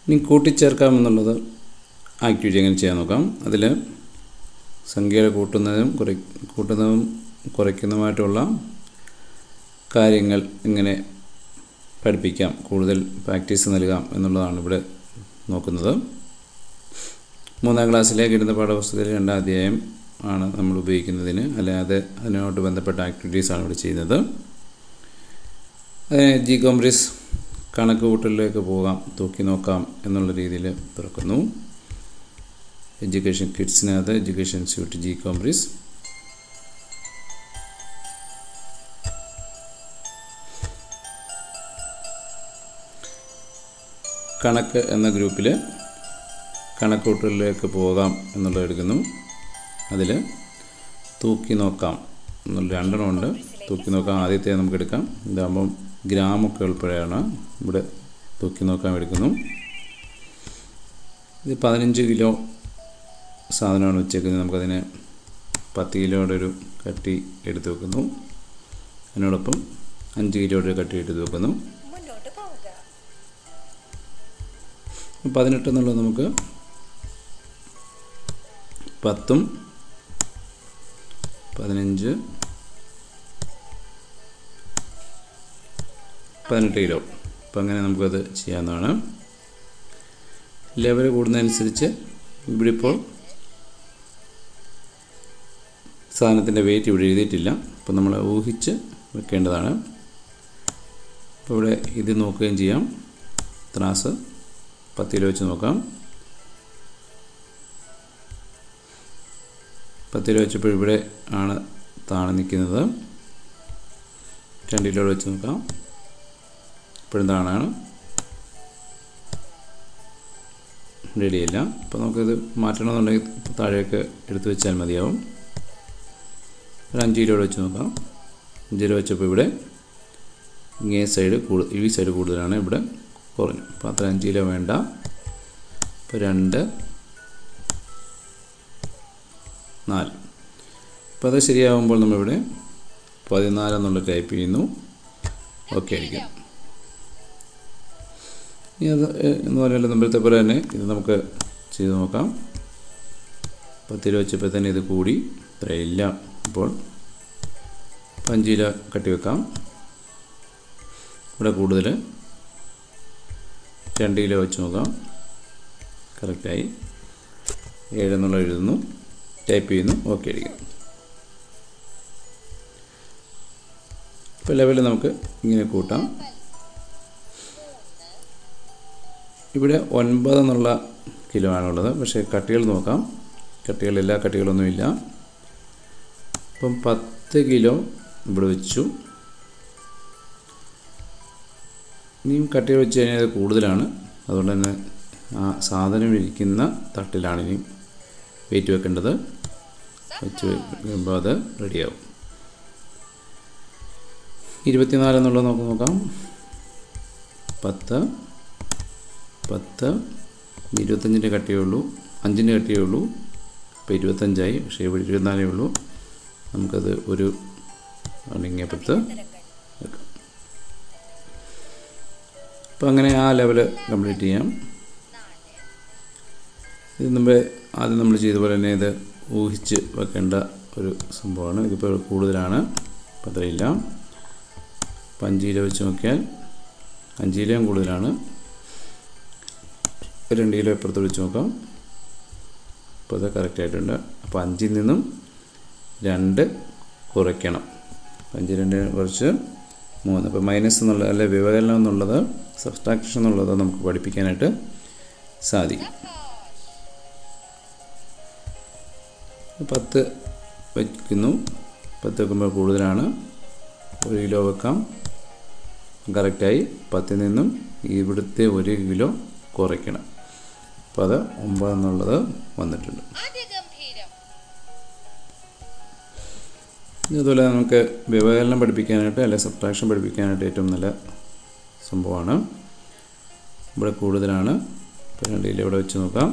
ഇനി കൂട്ടിച്ചേർക്കാമെന്നുള്ളത് ആക്ടിവിറ്റി എങ്ങനെ ചെയ്യാൻ നോക്കാം അതിൽ സംഖ്യകൾ കൂട്ടുന്നതും കുറ കൂട്ടുന്നതും കുറയ്ക്കുന്നതുമായിട്ടുള്ള കാര്യങ്ങൾ ഇങ്ങനെ പഠിപ്പിക്കാം കൂടുതൽ പ്രാക്ടീസ് നൽകാം എന്നുള്ളതാണ് ഇവിടെ നോക്കുന്നത് മൂന്നാം ക്ലാസ്സിലെ ഗണിത പാഠപുസ്തകത്തിലെ രണ്ടാം അധ്യായം ആണ് നമ്മൾ ഉപയോഗിക്കുന്നതിന് അല്ലാതെ അതിനോട് ബന്ധപ്പെട്ട ആക്ടിവിറ്റീസാണ് ഇവിടെ ചെയ്യുന്നത് അതിന് ജി കോംബ്രിസ് കണക്ക് കൂട്ടലിലേക്ക് പോകാം തൂക്കി നോക്കാം എന്നുള്ള രീതിയിൽ തുറക്കുന്നു എഡ്യൂക്കേഷൻ കിഡ്സിനകത്ത് എഡ്യൂക്കേഷൻ സ്യൂട്ട് ജി കോംബ്രിസ് കണക്ക് എന്ന ഗ്രൂപ്പിൽ കണക്കൂട്ടലിലേക്ക് പോകാം എന്നുള്ളത് എടുക്കുന്നു അതിൽ തൂക്കി നോക്കാം എന്നുള്ള രണ്ടെണ്ണം ഉണ്ട് തൂക്കി നോക്കാം ആദ്യത്തെ നമുക്ക് എടുക്കാം ഇതാകുമ്പം ഗ്രാമൊക്കെ ഉൾപ്പെടെയാണ് ഇവിടെ തൂക്കി നോക്കാൻ എടുക്കുന്നു ഇത് പതിനഞ്ച് കിലോ സാധനമാണ് വെച്ചേക്കുന്നത് നമുക്കതിന് പത്ത് കിലോയുടെ ഒരു കട്ടി എടുത്ത് വെക്കുന്നു അതിനോടൊപ്പം അഞ്ച് കിലോയുടെ ഒരു കട്ടി എടുത്ത് വെക്കുന്നു മുന്നോട്ട് പോവുക പതിനെട്ട് എന്നുള്ളത് നമുക്ക് പത്തും പതിനഞ്ച് പതിനെട്ട് കിലോ അപ്പം അങ്ങനെ നമുക്കത് ചെയ്യാവുന്നതാണ് ലെവൽ കൂടുന്നതനുസരിച്ച് ഇവിടെ ഇപ്പോൾ സാധനത്തിൻ്റെ വെയിറ്റ് ഇവിടെ എഴുതിയിട്ടില്ല അപ്പം നമ്മൾ ഊഹിച്ച് വെക്കേണ്ടതാണ് അപ്പോൾ ഇവിടെ ഇത് നോക്കുകയും ചെയ്യാം ത്രാസ് പത്ത് കിലോ വെച്ച് നോക്കാം പത്ത് കിലോ വെച്ചപ്പോൾ ഇവിടെ ആണ് താഴെ നിൽക്കുന്നത് രണ്ട് കിലോ വെച്ച് നോക്കാം ഇപ്പോഴും താണാണ് റെഡിയില്ല അപ്പോൾ നമുക്കിത് മാറ്റണമെന്നുണ്ടെങ്കിൽ താഴേക്ക് എടുത്തു വെച്ചാൽ മതിയാവും ഒരു അഞ്ച് കിലോ വെച്ച് നോക്കാം അഞ്ച് കിലോ വെച്ചപ്പോൾ ഇവിടെ ഇങ്ങേ സൈഡ് കൂടുതൽ ഈ സൈഡ് കൂടുതലാണ് ഇവിടെ കുറഞ്ഞു അപ്പോൾ അത്ര അഞ്ച് കിലോ വേണ്ട ഇപ്പോൾ രണ്ട് നാല് അപ്പോൾ അത് ശരിയാകുമ്പോൾ നമ്മളിവിടെ പതിനാല് എന്നുള്ള ടൈപ്പ് ചെയ്യുന്നു ഓക്കെ ആയിരിക്കും ഇനി അത് ഏഹ്, എന്ന് പറഞ്ഞാൽ മുമ്പത്തെ പോലെ തന്നെ ഇത് നമുക്ക് ചെയ്ത് നോക്കാം പത്ത് രൂപ വെച്ചപ്പോൾ തന്നെ ഇത് കൂടി ഇത്രയില്ല അപ്പോൾ അപ്പോൾ അഞ്ച് കിലോ കട്ടി വെക്കാം ഇവിടെ കൂടുതൽ രണ്ട് കിലോ വെച്ച് നോക്കാം കറക്റ്റായി ഏഴെന്നുള്ള എഴുതുന്നു ടൈപ്പ് ചെയ്യുന്നു ഓക്കെ അടിക്കും ഇപ്പോൾ ലെവൽ നമുക്ക് ഇങ്ങനെ കൂട്ടാം ഇവിടെ ഒൻപത് എന്നുള്ള കിലോ ആണുള്ളത് പക്ഷേ കട്ടികൾ നോക്കാം കട്ടികൾ എല്ലാ കട്ടികളൊന്നുമില്ല അപ്പം പത്ത് കിലോ ഇവിടെ വെച്ചു ഇനിയും കട്ടികൾ വെച്ച് കഴിഞ്ഞാൽ അത് കൂടുതലാണ് അതുകൊണ്ട് തന്നെ ആ സാധനം ഇരിക്കുന്ന തട്ടിലാണ് ഇനി വെയിറ്റ് വെക്കേണ്ടത് വെച്ച് കഴിയുമ്പോൾ അത് റെഡിയാവും ഇരുപത്തിനാല് എന്നുള്ളത് നമുക്ക് നോക്കാം പത്ത് പത്ത് ഇരുപത്തഞ്ചിൻ്റെ കട്ടിയേ ഉള്ളൂ അഞ്ചിൻ്റെ കട്ടിയേ ഉള്ളൂ ഇപ്പോൾ ഇരുപത്തഞ്ചായി പക്ഷേ ഇവിടെ ഇരുപത്തിനാലേ ഉള്ളൂ നമുക്കത് ഒരു ഉണങ്ങിയ പത്ത് വെക്കാം അപ്പോൾ അങ്ങനെ ആ ലെവൽ കംപ്ലീറ്റ് ചെയ്യാം ഇത് മുമ്പേ ആദ്യം നമ്മൾ ചെയ്ത പോലെ തന്നെ ഇത് ഊഹിച്ച് വെക്കേണ്ട ഒരു സംഭവമാണ് ഇതിപ്പോൾ കൂടുതലാണ് അപ്പോൾ അത്രയില്ല അപ്പോൾ അഞ്ച് കിലോ വെച്ച് നോക്കിയാൽ അഞ്ച് കിലോയും കൂടുതലാണ് ഒരു രണ്ട് കിലോ ഇപ്പുറത്ത് വെച്ച് നോക്കാം അപ്പോൾ അത് കറക്റ്റ് ആയിട്ടുണ്ട് അപ്പോൾ അഞ്ചിൽ നിന്നും രണ്ട് കുറയ്ക്കണം അഞ്ച് രണ്ട് കുറച്ച് മൂന്ന് അപ്പോൾ മൈനസ് എന്നുള്ള അല്ലെ വിവകലനം എന്നുള്ളത് സബ്സ്ട്രാക്ഷൻ എന്നുള്ളത് നമുക്ക് പഠിപ്പിക്കാനായിട്ട് സാധിക്കും പത്ത് വയ്ക്കുന്നു പത്ത് വെക്കുമ്പോൾ കൂടുതലാണ് ഒരു കിലോ വെക്കാം കറക്റ്റായി പത്തിൽ നിന്നും ഇവിടുത്തെ ഒരു കിലോ കുറയ്ക്കണം അപ്പോൾ അത് ഒമ്പത് എന്നുള്ളത് വന്നിട്ടുണ്ട് അതിഗംഭീരം ഇതുപോലെ നമുക്ക് വ്യവകലനം പഠിപ്പിക്കാനായിട്ട് അല്ലെ സബ്ട്രാക്ഷൻ പഠിപ്പിക്കാനായിട്ട് ഏറ്റവും നല്ല സംഭവമാണ് ഇവിടെ കൂടുതലാണ് ഇപ്പോൾ രണ്ട് കിലോ ഇവിടെ വെച്ച് നോക്കാം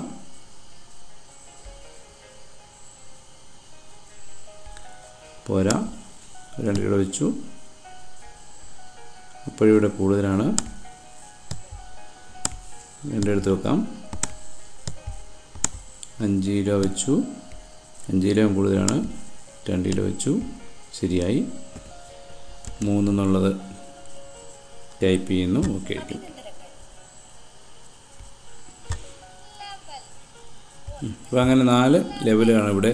പോരാ രണ്ട് കിലോ വെച്ചു അപ്പോഴിവിടെ കൂടുതലാണ് വീണ്ടും എടുത്ത് വെക്കാം അഞ്ച് കിലോ വെച്ചു അഞ്ച് കിലോ കൂടുതലാണ് രണ്ട് കിലോ വെച്ചു ശരിയായി മൂന്നെന്നുള്ളത് ടൈപ്പ് ചെയ്യുന്നു ഓക്കെ ആയിരിക്കും അഭിനന്ദനങ്ങൾ ലെവൽ അപ്പോൾ അങ്ങനെ നാല് ലെവലാണ് ഇവിടെ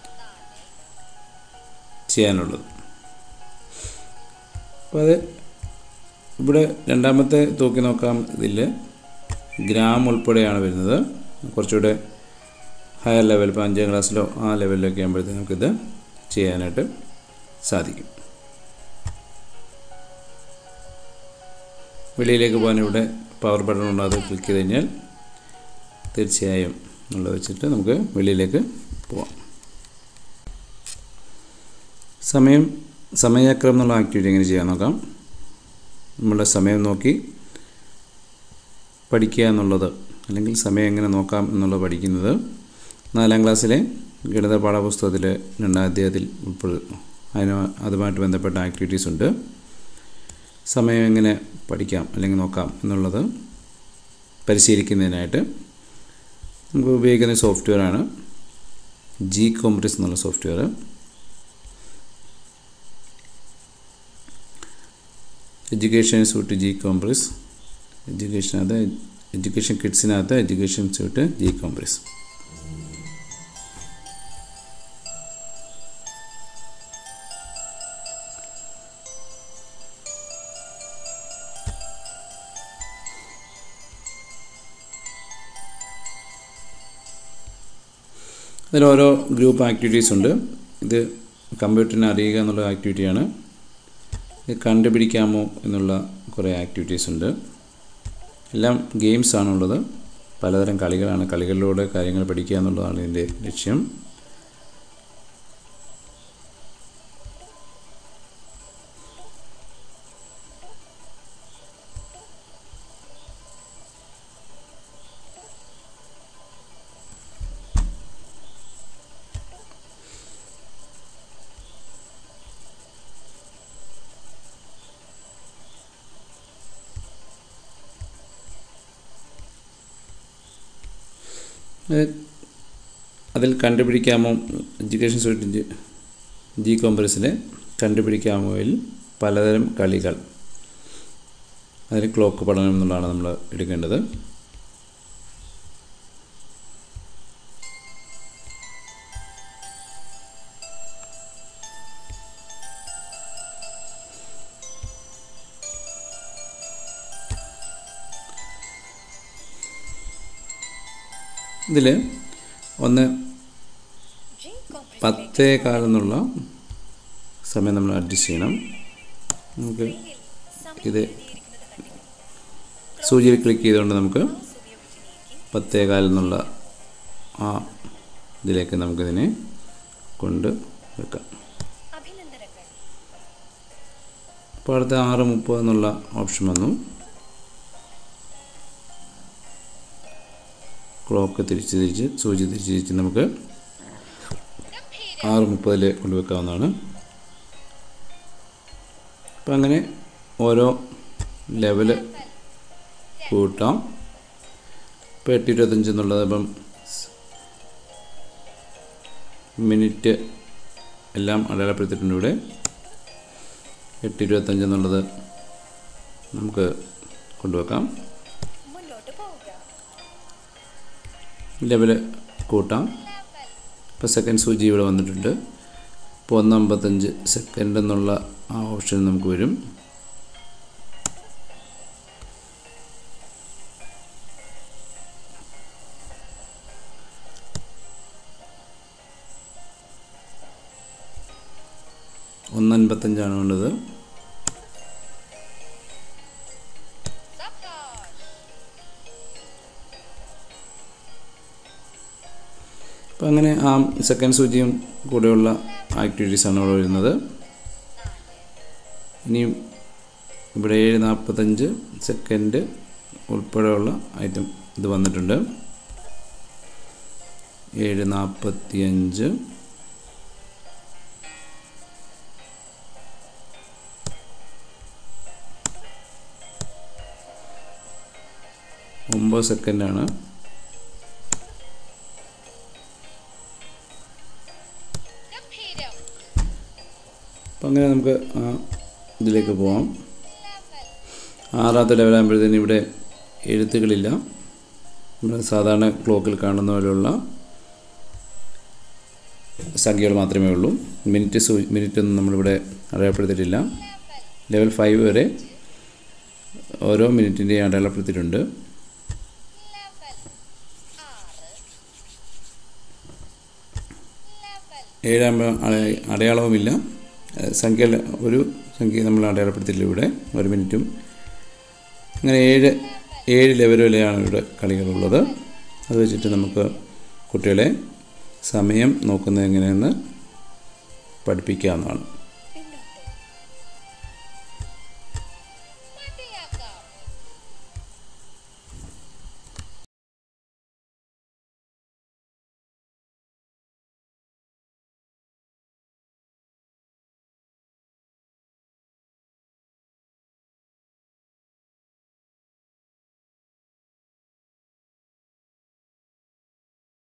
ചെയ്യാനുള്ളത് അപ്പോൾ അത് ഇവിടെ രണ്ടാമത്തെ തൂക്കി നോക്കാം ഇതിൽ ഗ്രാം ഉൾപ്പെടെയാണ് വരുന്നത് കുറച്ചുകൂടെ ഹയർ ലെവൽ ഇപ്പോൾ അഞ്ചാം ക്ലാസ്സിലോ ആ ലെവലിലൊക്കെ ആകുമ്പോഴത്തേക്ക് നമുക്കിത് ചെയ്യാനായിട്ട് സാധിക്കും വെളിയിലേക്ക് പോകാൻ ഇവിടെ പവർ ബട്ടൺ ഉണ്ട് അത് ക്ലിക്ക് ചെയ്ത് കഴിഞ്ഞാൽ തീർച്ചയായും എന്നുള്ളത് വെച്ചിട്ട് നമുക്ക് വെളിയിലേക്ക് പോവാം സമയം സമയക്രമം എന്നുള്ള ആക്ടിവിറ്റി എങ്ങനെ ചെയ്യാൻ നോക്കാം നമ്മുടെ സമയം നോക്കി പഠിക്കുക എന്നുള്ളത് അല്ലെങ്കിൽ സമയം എങ്ങനെ നോക്കാം എന്നുള്ളത് പഠിക്കുന്നത് നാലാം ക്ലാസ്സിലെ ഗണിത പാഠപുസ്തകത്തിൽ രണ്ടാം അധ്യായത്തിൽ ഉൾപ്പെടും അതിന് അതുമായിട്ട് ബന്ധപ്പെട്ട ആക്ടിവിറ്റീസ് ഉണ്ട് സമയം എങ്ങനെ പഠിക്കാം അല്ലെങ്കിൽ നോക്കാം എന്നുള്ളത് പരിശീലിക്കുന്നതിനായിട്ട് നമുക്ക് ഉപയോഗിക്കുന്ന സോഫ്റ്റ്വെയറാണ് ജി കോംപ്രസ് എന്നുള്ള software education suite G Compris എഡ്യൂക്കേഷനകത്ത് എഡ്യൂക്കേഷൻ കിഡ്സിനകത്ത് എഡ്യൂക്കേഷൻ സൂട്ട് ജി കോംപ്രസ് അതിൽ ഓരോ ഗ്രൂപ്പ് ആക്ടിവിറ്റീസ് ഉണ്ട് ഇത് കമ്പ്യൂട്ടറിനെ അറിയുക എന്നുള്ള ആക്ടിവിറ്റിയാണ് ഇത് കണ്ടുപിടിക്കാമോ എന്നുള്ള കുറേ ആക്ടിവിറ്റീസ് ഉണ്ട് എല്ലാം ഗെയിംസ് ആണുള്ളത് പലതരം കളികളാണ് കളികളിലൂടെ കാര്യങ്ങൾ പഠിക്കുക എന്നുള്ളതാണ് ഇതിൻ്റെ ലക്ഷ്യം അത് അതിൽ കണ്ടുപിടിക്കാമോ എഡ്യൂക്കേഷൻ സൂട്ടിൻ്റെ ജി കോംപ്രസിലെ കണ്ടുപിടിക്കാമോയിൽ പലതരം കളികൾ അതിൽ ക്ലോക്ക് പഠനം എന്നുള്ളതാണ് നമ്മൾ എടുക്കേണ്ടത് ഇതിൽ ഒന്ന് ജി കോംപ്രസ് പത്തേ കാലെന്നുള്ള സമയം നമ്മൾ അഡ്ജസ്റ്റ് ചെയ്യണം നമുക്ക് സമയം ഇത് എഴുതിയിരിക്കുന്നത് കണ്ടില്ല സൂചിയിൽ ക്ലിക്ക് ചെയ്തുകൊണ്ട് നമുക്ക് മൗസ് ഉപയോഗിച്ച് നീക്കി പത്തേ കാലെന്നുള്ള ആ ഇതിലേക്ക് നമുക്കിതിനെ കൊണ്ട് വെക്കാം അഭിനന്ദനങ്ങൾ അപ്പോൾ അടുത്ത ആറ് മുപ്പത് എന്നുള്ള ഓപ്ഷൻ വന്നു ക്ലോക്ക് തിരിച്ച് തിരിച്ച് സൂചി തിരിച്ച് തിരിച്ച് നമുക്ക് ഗംഭീരം ആറ് മുപ്പതിൽ കൊണ്ടുവെക്കാവുന്നതാണ് അപ്പം അങ്ങനെ ഓരോ ലെവല് കൂട്ടാം ഇപ്പോൾ എട്ട് ഇരുപത്തഞ്ച് എന്നുള്ളത് ഇപ്പം മിനിറ്റ് എല്ലാം അടയാളപ്പെടുത്തിയിട്ടുണ്ട് ഇവിടെ എട്ട് ഇരുപത്തഞ്ച് എന്നുള്ളത് നമുക്ക് കൊണ്ടുവെക്കാം മുന്നോട്ട് പോവുക ലെവല് കൂട്ടാം ലെവൽ ഇപ്പോൾ സെക്കൻഡ് സൂചി ഇവിടെ വന്നിട്ടുണ്ട് ഇപ്പോൾ ഒന്ന് അമ്പത്തഞ്ച് സെക്കൻഡ് എന്നുള്ള ആ ഓപ്ഷൻ നമുക്ക് വരും ഒന്ന് അൻപത്തഞ്ചാണ് വേണ്ടത് സബ്കാഷ് അപ്പോൾ അങ്ങനെ ആ സെക്കൻഡ് സൂചിയും കൂടെയുള്ള ആക്ടിവിറ്റീസാണ് ഇവിടെ വരുന്നത് ഇനിയും ഇവിടെ ഏഴ് നാൽപ്പത്തഞ്ച് സെക്കൻഡ് ഉൾപ്പെടെയുള്ള ഐറ്റം ഇത് വന്നിട്ടുണ്ട് ഏഴ് നാൽപ്പത്തിയഞ്ച് ഒമ്പത് സെക്കൻഡാണ് ഗംഭീരം അപ്പം അങ്ങനെ നമുക്ക് ആ ഇതിലേക്ക് പോവാം ആറാമത്തെ ലെവലാകുമ്പോഴത്തേന് ഇവിടെ എഴുത്തുകളില്ല നമ്മൾ സാധാരണ ക്ലോക്കിൽ കാണുന്ന പോലെയുള്ള സംഖ്യകൾ മാത്രമേ ഉള്ളൂ മിനിറ്റ് സൂ മിനിറ്റൊന്നും നമ്മളിവിടെ അടയാളപ്പെടുത്തിയിട്ടില്ല ലെവൽ ഫൈവ് വരെ ഓരോ മിനിറ്റിൻ്റെയും അടയാളപ്പെടുത്തിയിട്ടുണ്ട് ലെവൽ ആറ് ലെവൽ ഏഴാകുമ്പോൾ അട- അടയാളവുമില്ല ഏഹ് സംഖ്യ ഒരു സംഖ്യ നമ്മൾ അടയാളപ്പെടുത്തിയില്ല ഇവിടെ ഒരു മിനിറ്റും അങ്ങനെ ഏഴ് ഏഴ് ലെവൽ വരെയാണ് ഇവിടെ കളികളുള്ളത് അത് വെച്ചിട്ട് നമുക്ക് കുട്ടികളെ സമയം നോക്കുന്നത് എങ്ങനെയെന്ന് പഠിപ്പിക്കാവുന്നതാണ്